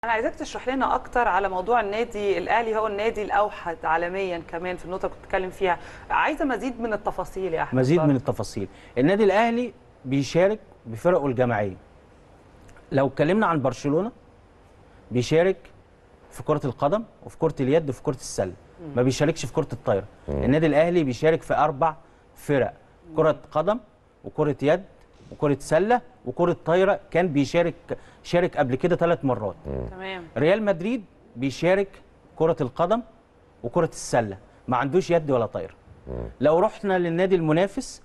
انا عايزاك تشرح لنا اكتر على موضوع النادي الاهلي هو النادي الاوحد عالميا كمان في النقطه اللي كنت بتتكلم فيها عايزه مزيد من التفاصيل يا احمد مزيد من اتفضل. التفاصيل النادي الاهلي بيشارك بفرقه الجماعيه لو اتكلمنا عن برشلونه بيشارك في كره القدم وفي كره اليد وفي كره السله ما بيشاركش في كره الطايره النادي الاهلي بيشارك في اربع فرق كره قدم وكره يد وكره سله وكره طايره كان بيشارك شارك قبل كده ثلاث مرات تمام ريال مدريد بيشارك كرة القدم وكرة السلة ما عندوش يد ولا طايرة لو رحنا للنادي المنافس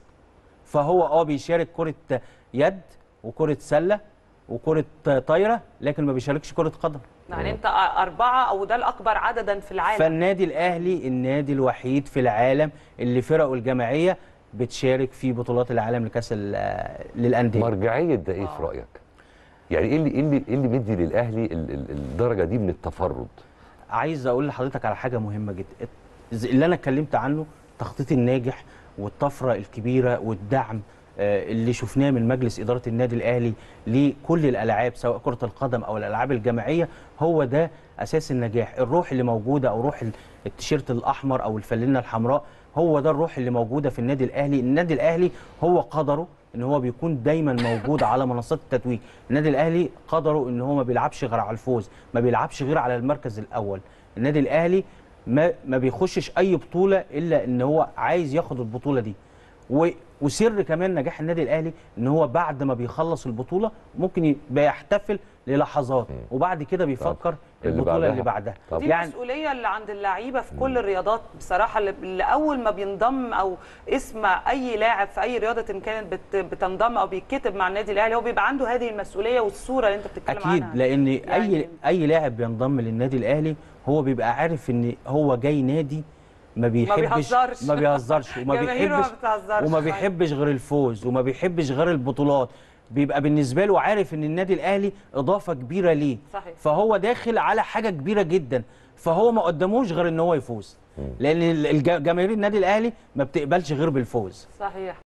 فهو اه بيشارك كرة يد وكرة سلة وكرة طايرة لكن ما بيشاركش كرة قدم يعني انت اربعه او ده الاكبر عددا في العالم فالنادي الأهلي النادي الوحيد في العالم اللي فرقه الجماعية بتشارك في بطولات العالم لكأس ال- للأندية مرجعيه ده ايه في رايك؟ يعني ايه اللي ايه اللي, إيه اللي مدي للاهلي ال- ال- الدرجه دي من التفرد؟ عايز اقول لحضرتك على حاجه مهمه جدا زي اللي انا اتكلمت عنه التخطيط الناجح والطفره الكبيره والدعم آه، اللي شفناه من مجلس اداره النادي الاهلي لكل الالعاب سواء كره القدم او الالعاب الجماعيه هو ده اساس النجاح الروح اللي موجوده او روح ال- التيشيرت الاحمر او الفانلة الحمراء هو ده الروح اللي موجوده في النادي الاهلي النادي الاهلي هو قدره ان هو بيكون دايما موجود على منصات التتويج النادي الاهلي قدره ان هو ما بيلعبش غير على الفوز ما بيلعبش غير على المركز الاول النادي الاهلي ما ما بيخشش اي بطوله الا ان هو عايز ياخد البطوله دي و وسر كمان نجاح النادي الاهلي ان هو بعد ما بيخلص البطوله ممكن يبقى يحتفل للحظات وبعد كده بيفكر اللي البطوله بعدها. اللي بعدها طب. دي يعني المسؤوليه اللي عند اللعيبه في كل الرياضات بصراحه اللي- اللي اول ما بينضم او اسم اي لاعب في اي رياضه إن كانت بت- بتنضم او بيتكتب مع النادي الاهلي هو بيبقى عنده هذه المسؤوليه والصوره اللي انت بتتكلم اكيد عنها لان يعني- اي اي لاعب بينضم للنادي الاهلي هو بيبقى عارف ان هو جاي نادي ما بيحبش بيهزرش. ما بيهزرش وما جماهيره ما بيحبش بتهزرش. وما بيحبش غير الفوز وما بيحبش غير البطولات بيبقى بالنسبه له عارف ان النادي الاهلي اضافه كبيره ليه صحيح. فهو داخل على حاجه كبيره جدا فهو ما قدموش غير ان هو يفوز لان الج- جماهير النادي الاهلي ما بتقبلش غير بالفوز صحيح